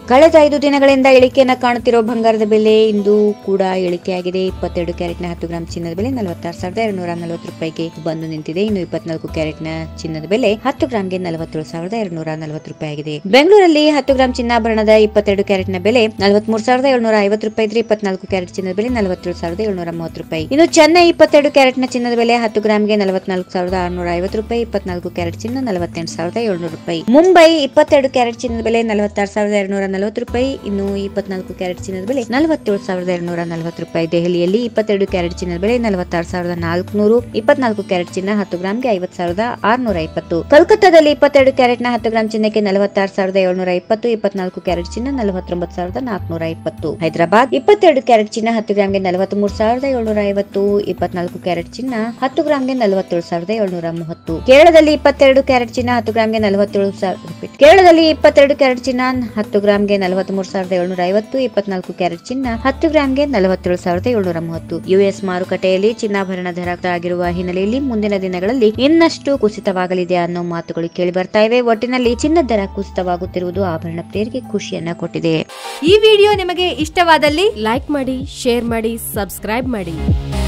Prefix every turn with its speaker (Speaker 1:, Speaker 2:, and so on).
Speaker 1: ಕಳೆದ ಐದು ದಿನಗಳಿಂದ ಇಳಿಕೆಯನ್ನ ಕಾಣುತ್ತಿರುವ ಬಂಗಾರದ ಬೆಲೆ ಇಂದು ಕೂಡ ಇಳಿಕೆಯಾಗಿದೆ ಇಪ್ಪತ್ತೆರಡು ಕ್ಯಾರೆಟ್ನ ಹತ್ತು ಗ್ರಾಂ ಚಿನ್ನದ ಬೆಲೆ ನಲವತ್ತಾರು ಸಾವಿರದ ಎರಡ್ನೂರ ನಲವತ್ತು ರೂಪಾಯಿಗೆ ಬಂದು ನಿಂತಿದೆ ಇನ್ನು ಇಪ್ಪತ್ನಾಲ್ಕು ಕ್ಯಾರೆಟ್ನ ಚಿನ್ನದ ಬೆಲೆ ಹತ್ತು ಗ್ರಾಂಗೆ ನಲವತ್ತೇಳು ಸಾವಿರದ ಎರಡ್ನೂರ ನಲವತ್ತು ರೂಪಾಯಿ ಆಗಿದೆ ಬೆಂಗಳೂರಲ್ಲಿ ಹತ್ತು ಗ್ರಾಂ ಚಿನ್ನಾಭರಣದ ಇಪ್ಪತ್ತೆರಡು ಕ್ಯಾರೆಟ್ನ ಬೆಲೆ ನಲವತ್ಮೂರು ಸಾವಿರದ ಏಳ್ನೂರ ಐವತ್ತು ರೂಪಾಯಿ ಇದ್ರೆ ಇಪ್ಪತ್ನಾಲ್ಕು ಕ್ಯಾರೆಟ್ ಚಿನ್ನದ ಬೆಲೆ ನಲವತ್ತೇಳು ಸಾವಿರದ ಏಳ್ನೂರ ಮೂವತ್ತು ರೂಪಾಯಿ ಇನ್ನು ಚೆನ್ನೈ ಇಪ್ಪತ್ತೆರಡು ಕ್ಯಾರೆಟ್ನ ಚಿನ್ನದ ಬೆಲೆ ಹತ್ತು ಗ್ರಾಂಗೆ ನಲವತ್ನಾಲ್ಕು ಸಾವಿರದ ಆರುನೂರ ಐವತ್ತು ರೂಪಾಯಿ ಇಪ್ಪತ್ನಾಲ್ಕು ಕ್ಯಾರೆಟ್ ಚಿನ್ನ ನಲವತ್ತೆಂಟು ಸಾವಿರದ ಏಳ್ನೂರು ರೂಪಾಯಿ ಮುಂಬೈ ಇಪ್ಪತ್ತೆರಡು ಕ್ಯಾರೆಟ್ ಚಿನ್ನದ ಬೆಲೆ ನಲವತ್ತಾರು ಸಾವಿರದ ಎರಡ್ನೂರ ನಲವತ್ತು ರೂಪಾಯಿ ಇನ್ನು ಇಪ್ಪತ್ನಾಲ್ಕು ಕ್ಯಾರೆಟ್ ಚಿನ್ನದ ಬೆಲೆ ನಲವತ್ತೇಳು ಸಾವಿರದ ಎರಡ್ನೂರ ನಲವತ್ತು ರೂಪಾಯಿ ದೆಹಲಿಯಲ್ಲಿ ಇಪ್ಪತ್ತೆರಡು ಕ್ಯಾರೆಟ್ ಚಿನ್ನದ ಬೆಲೆ ನಲವತ್ತಾರು ಸಾವಿರದ ನಾಲ್ಕುನೂರು ಇಪ್ಪತ್ನಾಲ್ಕು ಕ್ಯಾರೆಟ್ ಚಿನ್ನ ಹತ್ತು ಗ್ರಾಂಗೆ ಐವತ್ತು ಸಾವಿರದ ಆರುನೂರ ಇಪ್ಪತ್ತು ಕೋಲ್ಕತ್ತಾದಲ್ಲಿ ಇಪ್ಪತ್ತೆರಡು ಕ್ಯಾರೆಟ್ನ ಹತ್ತು ಗ್ರಾಂ ಚಿನ್ನಕ್ಕೆ ನಲವತ್ತಾರು ಸಾವಿರದ ಏಳ್ನೂರ ಇಪ್ಪತ್ತು ಇಪ್ಪತ್ನಾಲ್ಕು ಕ್ಯಾರೆಟ್ ಚಿನ್ನ ನಲವತ್ತೊಂಬತ್ತು ಸಾವಿರದ ನಾಲ್ಕುನೂರ ಇಪ್ಪತ್ತು ಹೈದರಾಬಾದ್ ಇಪ್ಪತ್ತೆರಡು ಕ್ಯಾರೆಟ್ ಚಿನ್ನ ಹತ್ತು ಗ್ರಾಂಗೆ ನಲವತ್ಮೂರು ಸಾವಿರದ ಏಳ್ನೂರ ಐವತ್ತು ಇಪ್ಪತ್ನಾಲ್ಕು ಕ್ಯಾರೆಟ್ ಚಿನ್ನ ಹತ್ತು ಗ್ರಾಂಗೆ ನಲವತ್ತೇಳು ಸಾವಿರದ ಏಳ್ನೂರ ಮೂವತ್ತು ಕೇರಳದಲ್ಲಿ ಇಪ್ಪತ್ತೆರಡು ಕ್ಯಾರೆಟ್ ಚಿನ್ನ ಹತ್ತು ಗ್ರಾಂಗೆ ನಲವತ್ತೇಳು ಸಾವಿರ repeat. ಕೇರಳದಲ್ಲಿ ಇಪ್ಪತ್ತೆರಡು ಕ್ಯಾರೆಟ್ ಚಿನ್ನ ಹತ್ತು ಗ್ರಾಂಗೆ ನಲವತ್ಮೂರು ಸಾವಿರದ ಏಳ್ನೂರ ಐವತ್ತು ಇಪ್ಪತ್ನಾಲ್ಕು ಕ್ಯಾರೆಟ್ ಚಿನ್ನ ಹತ್ತು ಗ್ರಾಂಗೆ ನಲವತ್ತೇಳು ಸಾವಿರದ ಏಳ್ನೂರ ಮೂವತ್ತು ಯುಎಸ್ ಮಾರುಕಟ್ಟೆಯಲ್ಲಿ ಚಿನ್ನಾಭರಣ ದರ ಆಗಿರುವ ಹಿನ್ನೆಲೆಯಲ್ಲಿ ಮುಂದಿನ ದಿನಗಳಲ್ಲಿ ಇನ್ನಷ್ಟು ಕುಸಿತವಾಗಲಿದೆ ಅನ್ನೋ ಮಾತುಗಳು ಕೇಳಿ ಬರ್ತಾ ಇವೆ ಒಟ್ಟಿನಲ್ಲಿ ಚಿನ್ನದ ದರ ಕುಸಿತವಾಗುತ್ತಿರುವುದು ಆಭರಣ ಪ್ರಿಯರಿಗೆ ಖುಷಿಯನ್ನ ಕೊಟ್ಟಿದೆ
Speaker 2: ಈ ವಿಡಿಯೋ ನಿಮಗೆ ಇಷ್ಟವಾದಲ್ಲಿ
Speaker 3: ಲೈಕ್ ಮಾಡಿ ಶೇರ್ ಮಾಡಿ ಸಬ್ಸ್ಕ್ರೈಬ್ ಮಾಡಿ